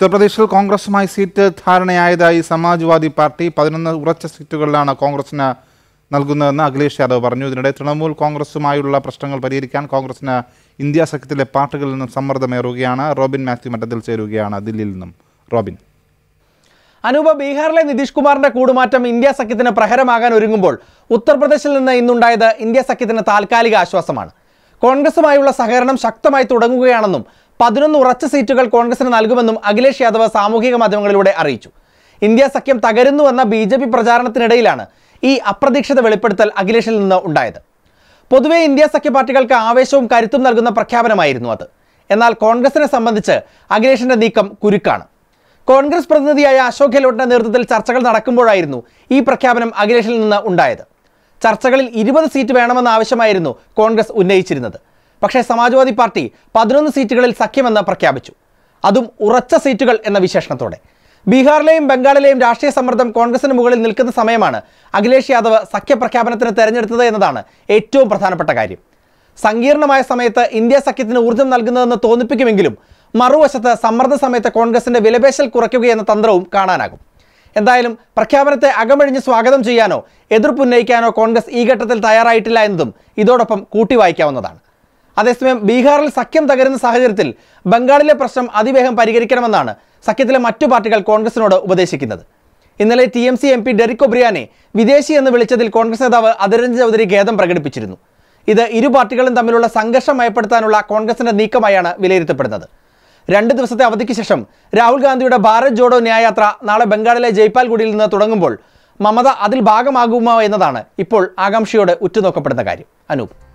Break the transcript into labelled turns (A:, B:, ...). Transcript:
A: ഉത്തർപ്രദേശിൽ കോൺഗ്രസുമായി seat ധാരണയായതായി Samajwadi party പതിനൊന്ന് ഉറച്ച സീറ്റുകളിലാണ് കോൺഗ്രസിന് നൽകുന്നതെന്ന് അഖിലേഷ് യാദവ് പറഞ്ഞു ഇതിനിടെ തൃണമൂൽ കോൺഗ്രസുമായുള്ള പ്രശ്നങ്ങൾ പരിഹരിക്കാൻ കോൺഗ്രസിന് ഇന്ത്യ സഖ്യത്തിലെ പാർട്ടികളിൽ നിന്നും സമ്മർദ്ദമേറുകയാണ് റോബിൻ മാത്യു മഠത്തിൽ ചേരുകയാണ് ദില്ലിയിൽ നിന്നും റോബിൻ
B: അനൂപ ബീഹാറിലെ നിതീഷ് കുമാറിന്റെ കൂടുമാറ്റം ഇന്ത്യ സഖ്യത്തിന് പ്രഹരമാകാൻ ഒരുങ്ങുമ്പോൾ ഉത്തർപ്രദേശിൽ നിന്ന് ഇന്നുണ്ടായത് ഇന്ത്യ സഖ്യത്തിന് താൽക്കാലിക ആശ്വാസമാണ് കോൺഗ്രസുമായുള്ള സഹകരണം ശക്തമായി തുടങ്ങുകയാണെന്നും പതിനൊന്ന് ഉറച്ച സീറ്റുകൾ കോൺഗ്രസിന് നൽകുമെന്നും അഖിലേഷ് യാദവ് സാമൂഹിക മാധ്യമങ്ങളിലൂടെ അറിയിച്ചു ഇന്ത്യ സഖ്യം തകരുന്നുവെന്ന ബി ജെ പി പ്രചാരണത്തിനിടയിലാണ് ഈ അപ്രതീക്ഷിത വെളിപ്പെടുത്തൽ അഖിലേഷിൽ നിന്ന് ഉണ്ടായത് പൊതുവെ ഇന്ത്യ സഖ്യ പാർട്ടികൾക്ക് ആവേശവും കരുത്തും നൽകുന്ന പ്രഖ്യാപനമായിരുന്നു അത് എന്നാൽ കോൺഗ്രസിനെ സംബന്ധിച്ച് അഖിലേഷിന്റെ നീക്കം കുരുക്കാണ് കോൺഗ്രസ് പ്രതിനിധിയായ അശോക് ഗെഹ്ലോട്ടിന്റെ നേതൃത്വത്തിൽ ചർച്ചകൾ നടക്കുമ്പോഴായിരുന്നു ഈ പ്രഖ്യാപനം അഖിലേഷിൽ നിന്ന് ഉണ്ടായത് ചർച്ചകളിൽ ഇരുപത് സീറ്റ് വേണമെന്ന ആവശ്യമായിരുന്നു കോൺഗ്രസ് ഉന്നയിച്ചിരുന്നത് പക്ഷേ സമാജ്വാദി പാർട്ടി പതിനൊന്ന് സീറ്റുകളിൽ സഖ്യമെന്ന് പ്രഖ്യാപിച്ചു അതും ഉറച്ച സീറ്റുകൾ എന്ന വിശേഷണത്തോടെ ബീഹാറിലെയും ബംഗാളിലെയും രാഷ്ട്രീയ സമ്മർദ്ദം കോൺഗ്രസിന് മുകളിൽ നിൽക്കുന്ന സമയമാണ് അഖിലേഷ് യാദവ് സഖ്യപ്രഖ്യാപനത്തിന് തെരഞ്ഞെടുത്തത് എന്നതാണ് ഏറ്റവും പ്രധാനപ്പെട്ട കാര്യം സങ്കീർണമായ സമയത്ത് ഇന്ത്യ സഖ്യത്തിന് ഊർജ്ജം നൽകുന്നതെന്ന് തോന്നിപ്പിക്കുമെങ്കിലും മറുവശത്ത് സമ്മർദ്ദ സമയത്ത് കോൺഗ്രസിന്റെ വിലപേശൽ കുറയ്ക്കുകയെന്ന തന്ത്രവും കാണാനാകും എന്തായാലും പ്രഖ്യാപനത്തെ അകമഴിഞ്ഞ് സ്വാഗതം ചെയ്യാനോ എതിർപ്പുന്നയിക്കാനോ കോൺഗ്രസ് ഈ ഘട്ടത്തിൽ തയ്യാറായിട്ടില്ല എന്നതും ഇതോടൊപ്പം കൂട്ടി വായിക്കാവുന്നതാണ് അതേസമയം ബീഹാറിൽ സഖ്യം തകരുന്ന സാഹചര്യത്തിൽ ബംഗാളിലെ പ്രശ്നം അതിവേഗം പരിഹരിക്കണമെന്നാണ് സഖ്യത്തിലെ മറ്റു പാർട്ടികൾ കോൺഗ്രസിനോട് ഉപദേശിക്കുന്നത് ഇന്നലെ T M C M P Derek ഒബ്രിയാനെ വിദേശി എന്ന് വിളിച്ചതിൽ കോൺഗ്രസ് നേതാവ് അതിരഞ്ജൻ ചൗധരി ഖേദം പ്രകടിപ്പിച്ചിരുന്നു ഇത് ഇരു പാർട്ടികളും തമ്മിലുള്ള സംഘർഷം മയപ്പെടുത്താനുള്ള കോൺഗ്രസിന്റെ നീക്കമായാണ് വിലയിരുത്തപ്പെടുന്നത് രണ്ട് ദിവസത്തെ അവധിക്ക് ശേഷം രാഹുൽ ഗാന്ധിയുടെ ഭാരത് ജോഡോ ന്യായയാത്ര നാളെ ബംഗാളിലെ ജയ്പാൽഗുഡിയിൽ നിന്ന് തുടങ്ങുമ്പോൾ മമത അതിൽ ഭാഗമാകുമോ എന്നതാണ് ഇപ്പോൾ ആകാംക്ഷയോടെ ഉറ്റുനോക്കപ്പെടുന്ന കാര്യം അനൂപ്